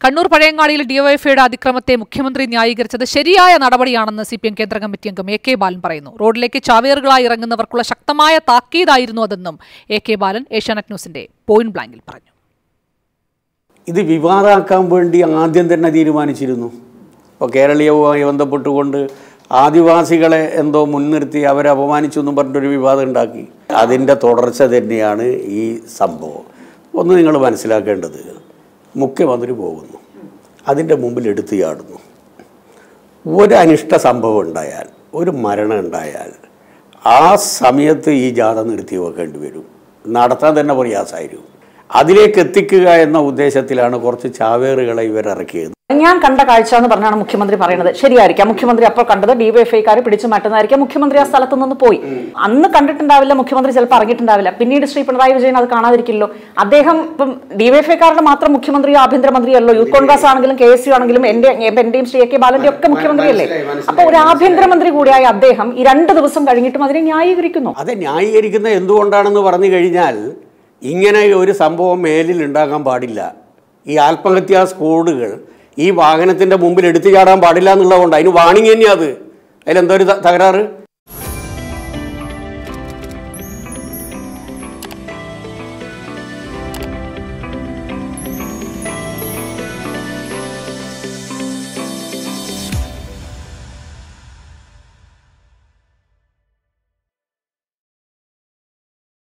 കണ്ണൂർ പഴയങ്ങാടിയിൽ ഡിവൈഎഫ്ഐയുടെ അതിക്രമത്തെ മുഖ്യമന്ത്രി ന്യായീകരിച്ചത് ശരിയായ നടപടിയാണെന്ന് സി പി എം കേന്ദ്ര കമ്മിറ്റി അംഗം എ കെ ബാലൻ പറയുന്നു റോഡിലേക്ക് ചാവേറുകളായി ഇറങ്ങുന്നവർക്കുള്ള ശക്തമായ താക്കീതായിരുന്നു അതെന്നും എ കെ ബാലൻ ഏഷ്യാനെറ്റ് ന്യൂസിന്റെ പോയിന്റ് ബ്ലാങ്കിൽ പറഞ്ഞു ഇത് വിവാദമാക്കാൻ വേണ്ടി ആദ്യം തന്നെ തീരുമാനിച്ചിരുന്നു ഇപ്പോൾ കേരളീയവുമായി ബന്ധപ്പെട്ടുകൊണ്ട് ആദിവാസികളെ എന്തോ മുൻനിർത്തി അവരെ അപമാനിച്ചു എന്നും പറഞ്ഞിട്ടൊരു വിവാദം ഉണ്ടാക്കി അതിൻ്റെ തുടർച്ച തന്നെയാണ് ഈ സംഭവം ഒന്ന് നിങ്ങൾ മനസ്സിലാക്കേണ്ടത് മുഖ്യമന്ത്രി പോകുന്നു അതിൻ്റെ മുമ്പിൽ എടുത്തു ചാടുന്നു ഒരു അനിഷ്ട സംഭവം ഉണ്ടായാൽ ഒരു മരണം ഉണ്ടായാൽ ആ സമയത്ത് ഈ ജാഥ നിർത്തി വെക്കേണ്ടി വരും നടത്താൻ തന്നെ പ്രയാസമായിരിക്കും അതിലേക്ക് എത്തിക്കുക എന്ന ഉദ്ദേശത്തിലാണ് കുറച്ച് ചാവേറുകളെ ഇവരിറക്കിയത് ഞാൻ കണ്ട കാഴ്ച എന്ന് പറഞ്ഞാണ് മുഖ്യമന്ത്രി പറയുന്നത് ശരിയായിരിക്കാം മുഖ്യമന്ത്രി അപ്പോൾ കണ്ടത് ഡിവൈഎഫ്ഐക്കാരെ പിടിച്ചു മാറ്റുന്നതായിരിക്കാം മുഖ്യമന്ത്രി ആ സ്ഥലത്ത് നിന്ന് പോയി അന്ന് കണ്ടിട്ടുണ്ടാവില്ല മുഖ്യമന്ത്രി ചിലപ്പോൾ അറിഞ്ഞിട്ടുണ്ടാവില്ല പിന്നീട് ശ്രീ പിണറായി വിജയൻ അത് കാണാതിരിക്കില്ലോ അദ്ദേഹം ഇപ്പം ഡിവൈഎഫ്ഐക്കാരുടെ മാത്രം മുഖ്യമന്ത്രിയോ ആഭ്യന്തരമന്ത്രിയല്ലോ യൂത്ത് കോൺഗ്രസ് ആണെങ്കിലും കെ എസ് യു ആണെങ്കിലും എന്റെ എന്റെയും ശ്രീ എ കെ ബാലന്റെ ഒക്കെ മുഖ്യമന്ത്രിയല്ലേ അപ്പൊ ഒരു ആഭ്യന്തരമന്ത്രി കൂടിയായ അദ്ദേഹം ഈ രണ്ട് ദിവസം കഴിഞ്ഞിട്ടും അതിനെ ന്യായീകരിക്കുന്നു അത് ന്യായീകരിക്കുന്ന എന്തുകൊണ്ടാണെന്ന് പറഞ്ഞു കഴിഞ്ഞാൽ ഇങ്ങനെ ഒരു സംഭവം മേലിൽ ഉണ്ടാകാൻ പാടില്ല ഈ ആത്മഹത്യാ സ്കോഡുകൾ ഈ വാഹനത്തിൻ്റെ മുമ്പിൽ എടുത്തു ചാടാൻ പാടില്ല എന്നുള്ളതുകൊണ്ട് അതിന് വാണിംഗ് തന്നെയാണ് അത് അതിലെന്തോ ഒരു ത- തകരാറ്